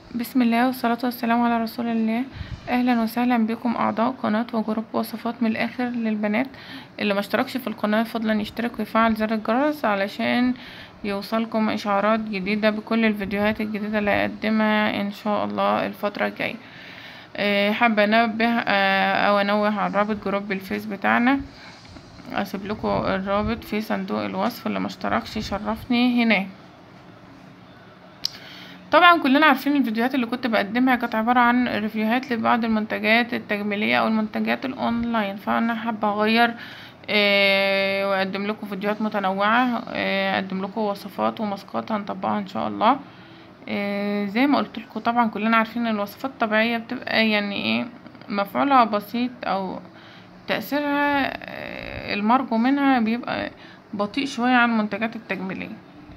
بسم الله والصلاة والسلام على رسول الله اهلا وسهلا بكم اعضاء قناة وجروب وصفات من الاخر للبنات اللي ما اشتركش في القناة فضلا يشترك ويفعل زر الجرس علشان يوصلكم اشعارات جديدة بكل الفيديوهات الجديدة اللي هقدمها ان شاء الله الفترة الجاية آه، حابة انبه آه، او انوه على رابط جروب الفيس بتاعنا اسيب لكم الرابط في صندوق الوصف اللي ما اشتركش يشرفني هناك طبعا كلنا عارفين الفيديوهات اللي كنت بقدمها كانت عبارة عن ريفيوهات لبعض المنتجات التجميلية او المنتجات الاونلاين فانا حابة اغير آه، واقدم لكم فيديوهات متنوعة آه، اقدم لكم وصفات وماسكات هنطبقها ان شاء الله آه، زي ما قلت لكم طبعا كلنا عارفين ان الوصفات الطبيعية بتبقى يعني ايه مفعولها بسيط او تأثيرها آه، المرجو منها بيبقى بطيء شوية عن المنتجات التجميلية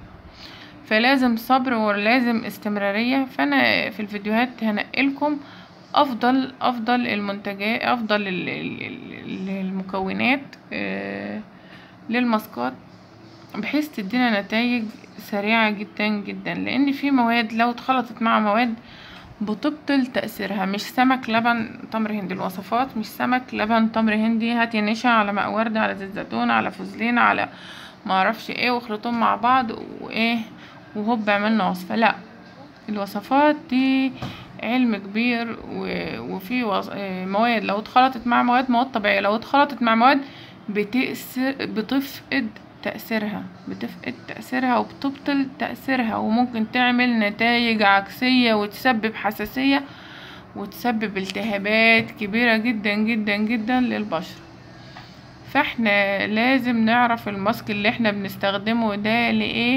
فلازم صبر ولازم استمرارية فانا في الفيديوهات هنقلكم افضل افضل المنتجات افضل ال- ال- ال- المكونات آه، للماسكات بحيث تدينا نتائج سريعة جدا جدا لان في مواد لو اتخلطت مع مواد بتبطل تأثيرها مش سمك لبن تمر هندي الوصفات مش سمك لبن تمر هندي هاتي نشا على ماء ورد على زيت زيتون على فوزلين على معرفش ايه واخلطهم مع بعض وايه وهوب عملنا وصفة لا الوصفات دي علم كبير و- وفي وص- آه، مواد لو اتخلطت مع مواد مواد طبيعية لو اتخلطت مع مواد بتأثر بتفقد تأثيرها بتفقد تأثيرها وبتبطل تأثيرها وممكن تعمل نتائج عكسية وتسبب حساسية وتسبب التهابات كبيرة جدا جدا جدا للبشرة فاحنا لازم نعرف الماسك اللي احنا بنستخدمه ده لإيه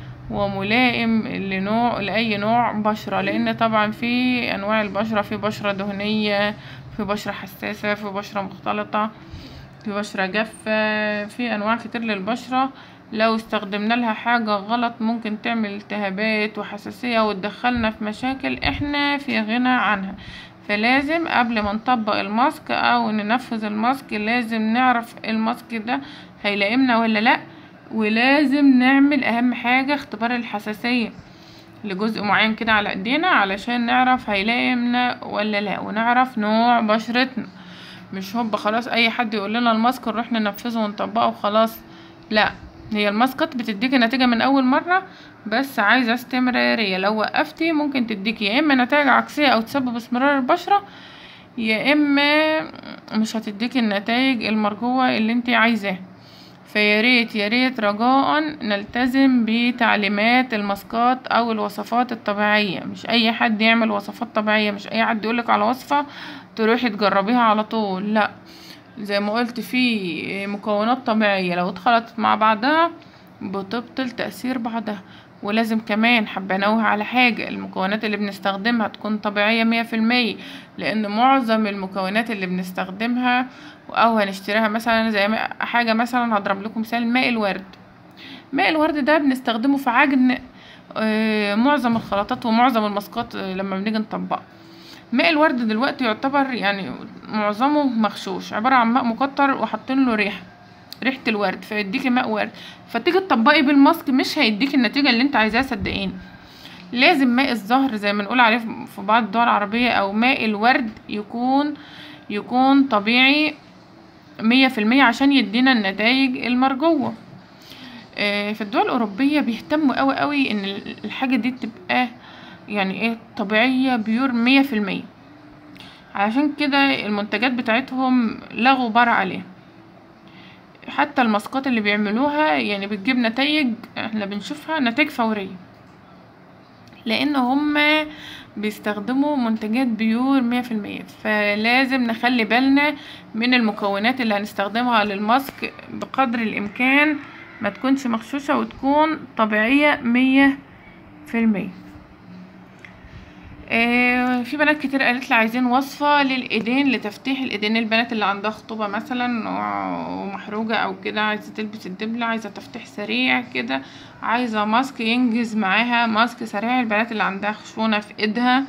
وملائم لنوع لأي نوع بشرة لأن طبعا في أنواع البشرة في بشرة دهنية في بشرة حساسة في بشرة مختلطة في بشرة جافة في أنواع كتير للبشرة لو استخدمنا لها حاجة غلط ممكن تعمل التهابات وحساسية وتدخلنا في مشاكل احنا في غنى عنها فلازم قبل ما نطبق الماسك او ننفذ الماسك لازم نعرف الماسك ده هيلائمنا ولا لا ولازم نعمل اهم حاجة اختبار الحساسية لجزء معين كده على ايدينا علشان نعرف هيلائمنا ولا لا ونعرف نوع بشرتنا مش هوب خلاص اي حد يقول لنا الماسك نروح ننفذه ونطبقه وخلاص لا هي الماسكات بتديكي نتيجة من اول مرة بس عايزة استمرارية لو وقفتي ممكن تديكي يا اما نتائج عكسية او تسبب اسمرار البشرة يا اما مش هتديكي النتائج المرجوة اللي انت عايزاها فيا ريت يا ريت رجاء نلتزم بتعليمات الماسكات او الوصفات الطبيعيه مش اي حد يعمل وصفات طبيعيه مش اي حد يقولك على وصفه تروحي تجربيها على طول لا زي ما قلت في مكونات طبيعيه لو اتخلطت مع بعضها بتبطل تاثير بعضها ولازم كمان حابة انوه على حاجة المكونات اللي بنستخدمها تكون طبيعية مية في المية لان معظم المكونات اللي بنستخدمها او هنشتريها مثلا زي ما- حاجة مثلا هضرب لكم مثال ماء الورد ماء الورد ده بنستخدمه في عجن آه، معظم الخلطات ومعظم الماسكات آه، لما بنيجي نطبقها ماء الورد دلوقتي يعتبر يعني معظمه مغشوش عبارة عن ماء مكتر وحاطين له ريحة ريحة الورد فيديكي ماء ورد فتيجي تطبقي بالماسك مش هيديكي النتيجة اللي انت عايزاها صدقيني لازم ماء الزهر زي ما نقول عليه في بعض الدول العربية او ماء الورد يكون يكون طبيعي مية في المية عشان يدينا النتائج المرجوة آه، في الدول الأوروبية بيهتموا قوي قوي إن ال- الحاجة دي تبقى يعني ايه طبيعية بيور مية في المية علشان كده المنتجات بتاعتهم لا غبار عليها حتى الماسكات اللي بيعملوها يعني بتجيب نتائج احنا بنشوفها نتائج فورية لان هم بيستخدموا منتجات بيور مية في المية فلازم نخلي بالنا من المكونات اللي هنستخدمها للماسك بقدر الامكان ما تكونش مغشوشة وتكون طبيعية مية في المية آه، في بنات كتير قالت لي عايزين وصفة للإيدين لتفتيح الإيدين البنات اللي عندها خطوبة مثلا و- ومحروجة أو كده عايزة تلبس الدبلة عايزة تفتيح سريع كده عايزة ماسك ينجز معاها ماسك سريع البنات اللي عندها خشونة في إيدها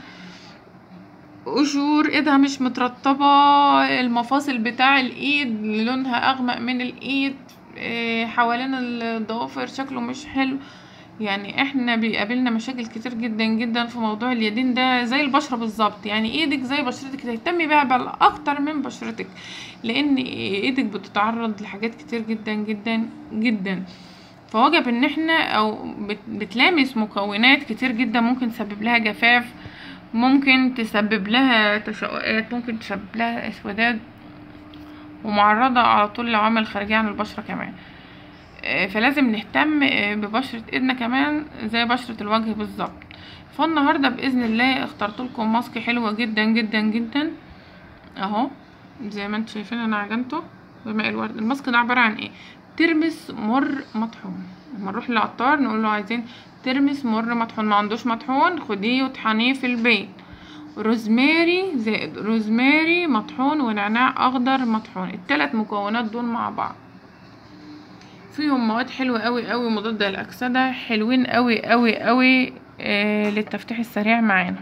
قشور ايدها مش مترطبة المفاصل بتاع الايد لونها اغمق من الايد آه، حوالين الضوافر شكله مش حلو يعني احنا بيقابلنا مشاكل كتير جدا جدا في موضوع اليدين ده زي البشرة بالظبط يعني ايدك زي بشرتك تهتمي بيها بل اكتر من بشرتك لان ايدك بتتعرض لحاجات كتير جدا جدا جدا فوجب ان احنا او بت- بتلامس مكونات كتير جدا ممكن تسبب لها جفاف ممكن تسبب لها تشققات ممكن تسبب لها اسوداد ومعرضة على طول لعوامل خارجية عن البشرة كمان آه، فلازم نهتم آه، ببشرة ايدنا كمان زي بشرة الوجه بالظبط فالنهاردة بإذن الله اخترت لكم ماسك حلوة جدا جدا جدا اهو زي ما انتم شايفين انا عجنته بماء الورد الماسك ده عبارة عن ايه ترمس مر مطحون لما نروح للعطار نقول له عايزين ترمس مر مطحون ما عندوش مطحون خديه وطحنيه في البيت روزماري زائد روزماري مطحون ونعناع اخضر مطحون التلات مكونات دول مع بعض فيهم مواد حلوة قوي قوي مضادة للأكسدة حلوين قوي قوي قوي آه للتفتيح السريع معانا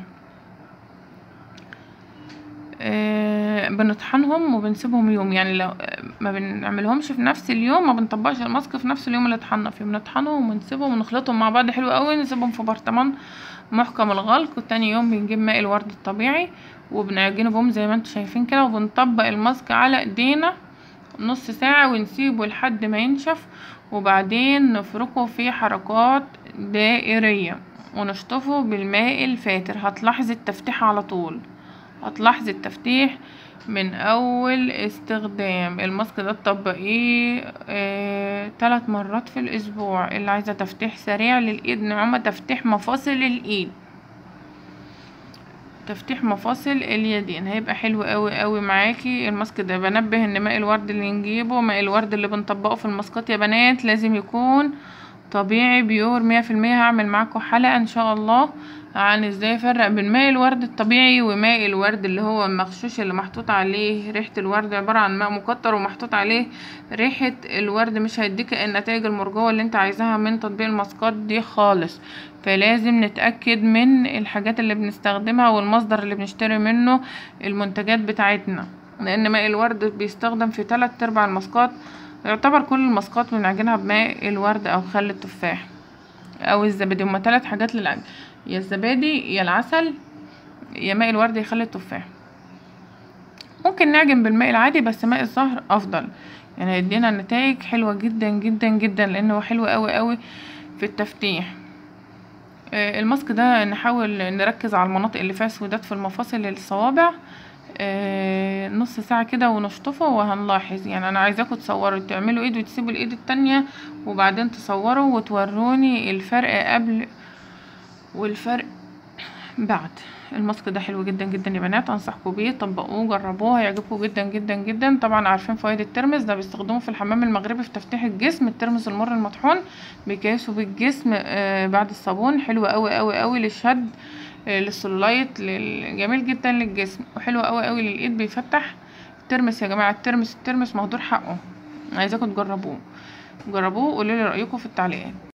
آه بنطحنهم وبنسيبهم يوم يعني لو آه، ما بنعملهمش في نفس اليوم ما بنطبقش الماسك في نفس اليوم اللي طحنا فيه بنطحنهم ونسيبهم ونخلطهم مع بعض حلو قوي نسيبهم في برطمان محكم الغلق وتاني يوم بنجيب ماء الورد الطبيعي وبنعجنه بهم زي ما انتم شايفين كده وبنطبق الماسك على ايدينا نص ساعة ونسيبه لحد ما ينشف وبعدين نفركه في حركات دائرية ونشطفه بالماء الفاتر هتلاحظي التفتيح على طول هتلاحظي التفتيح من اول استخدام الماسك ده تطبقيه آه، تلات مرات في الاسبوع اللي عايزة تفتيح سريع للايد نعمة تفتيح مفاصل الايد تفتيح مفاصل اليدين هيبقى حلو قوي قوي معاكي الماسك ده بنبه ان ماء الورد اللي نجيبه ماء الورد اللي بنطبقه في الماسكات يا بنات لازم يكون طبيعي بيور مية في المية هعمل معاكم حلقة ان شاء الله عن ازاي افرق بين ماء الورد الطبيعي وماء الورد اللي هو المغشوش اللي محطوط عليه ريحة الورد عبارة عن ماء مكتر ومحطوط عليه ريحة الورد مش هيديك النتائج المرجوة اللي انت عايزاها من تطبيق الماسكات دي خالص فلازم نتأكد من الحاجات اللي بنستخدمها والمصدر اللي بنشتري منه المنتجات بتاعتنا لان ماء الورد بيستخدم في تلات ارباع الماسكات يعتبر كل الماسكات بنعجنها بماء الورد او خل التفاح او الزبادي هما تلات حاجات للعجن يا الزبادي يا العسل يا ماء الورد يا خل التفاح ممكن نعجن بالماء العادي بس ماء الزهر افضل يعني هيدينا نتائج حلوة جدا جدا جدا لانه حلو قوي قوي في التفتيح آه، الماسك ده نحاول نركز على المناطق اللي فيها سودات في المفاصل الصوابع آه، نص ساعة كده ونشطفه وهنلاحظ يعني انا عايزاكم تصوروا تعملوا ايد وتسيبوا الايد التانية وبعدين تصوروا وتوروني الفرق قبل والفرق بعد الماسك ده حلو جدا جدا يا بنات انصحكم بيه طبقوه جربوه هيعجبكم جدا جدا جدا طبعا عارفين فوائد الترمس ده بيستخدموه في الحمام المغربي في تفتيح الجسم الترمس المر المطحون بيكيسوا بالجسم آه، بعد الصابون حلو قوي قوي قوي للشد آه، للسلولايت لل- جميل جدا للجسم وحلو قوي قوي للايد بيفتح الترمس يا جماعه الترمس الترمس مهدور حقه عايزاكم تجربوه جربوه وقولوا لي رايكم في التعليقات